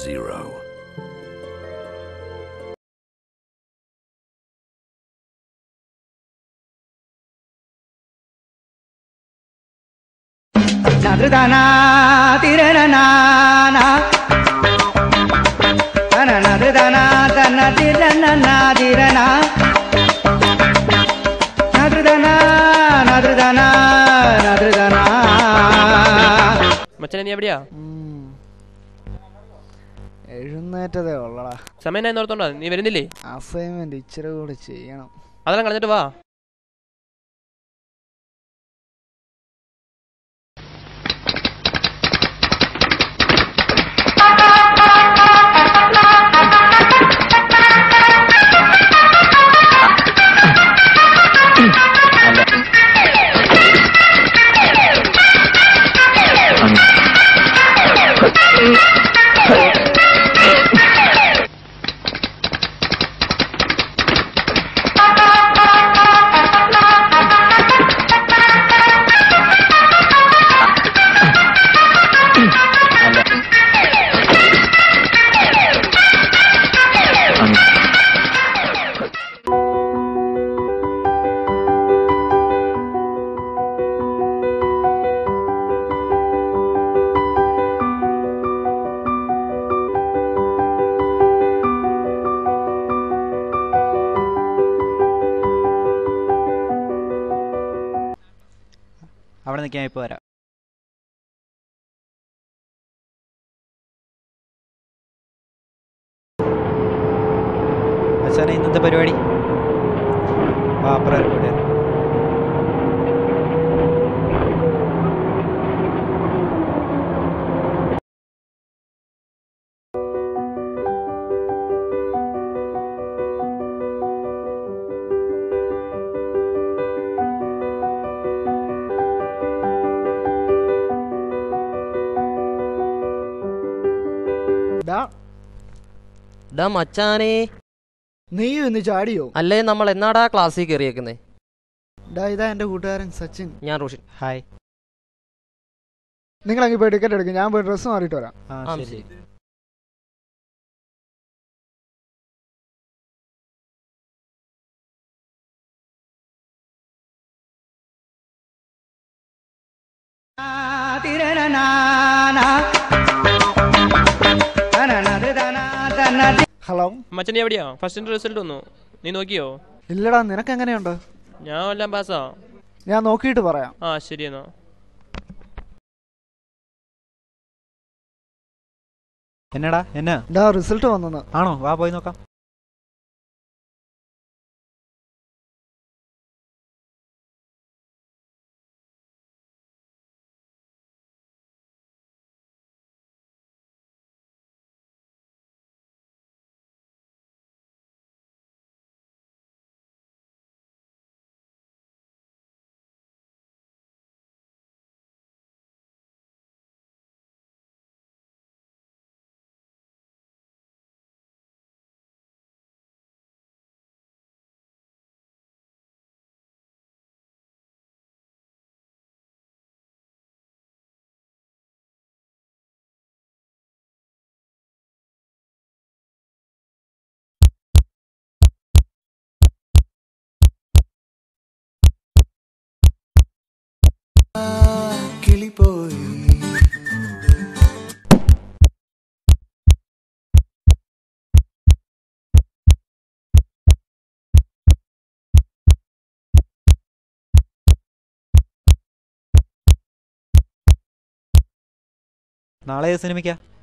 zero. നദൃതനാ തിരനാനാ നദൃതനാ തന തിരനാ തിരനാ നദൃതനാ നദൃതനാ നദൃതനാ മച്ചനെ നീ എവിടെയാ എഴുന്നേറ്റതേ ഉള്ളടാ സമയം ഞാൻ ഓർത്തോണ്ടാ നീ വരുന്നില്ലേ അസൈൻമെന്റ് ഇച്ചിരി കൂടി ചെയ്യണം അതെല്ലാം കളഞ്ഞിട്ട് വാ അവിടെ നിൽക്കാൻ ഇപ്പോൾ വരാം അച്ഛനെ ഇന്നത്തെ പരിപാടി വാ അപ്പുറം ഇറങ്ങിയിട്ട് വരാം. ഡാ ഡാ മച്ചാനെ നീയും ഇന്ന് ചാടിയോ അല്ലേ നമ്മൾ എന്നാടാ ക്ലാസ്സിൽ കയറിയേക്കുന്നേ ഡാ ഇതാ എന്റെ കൂട്ടുകാരൻ സച്ചിൻ ഞാൻ റോഷൻ ഹായ് നിങ്ങൾ അങ്ങ് പോയി ടിക്കറ്റ് എടുക്കും ഞാൻ പോയി ഡ്രസ്സ് മാറിയിട്ട് വരാം ആ ആ ശരി ശരി തിരനാനാ നദൃതനാ തന ഹലോ മച്ചൻ നീ എവിടെയാ ഫസ്റ്റിന്റെ റിസൾട്ട് വന്നു നീ നോക്കിയോ ഇല്ലടാ നിനക്ക് എങ്ങനെയുണ്ട് ഞാൻ എല്ലാം പാസ്സാ ഞാൻ നോക്കിയിട്ട് പറയാം ആ ശരി എന്നാ എന്നടാ എന്നാ ഡാ റിസൾട്ട് വന്നെന്ന് ആണോ വാ പോയി നോക്കാം നാളെ ഏത് സിനിമയ്ക്കാ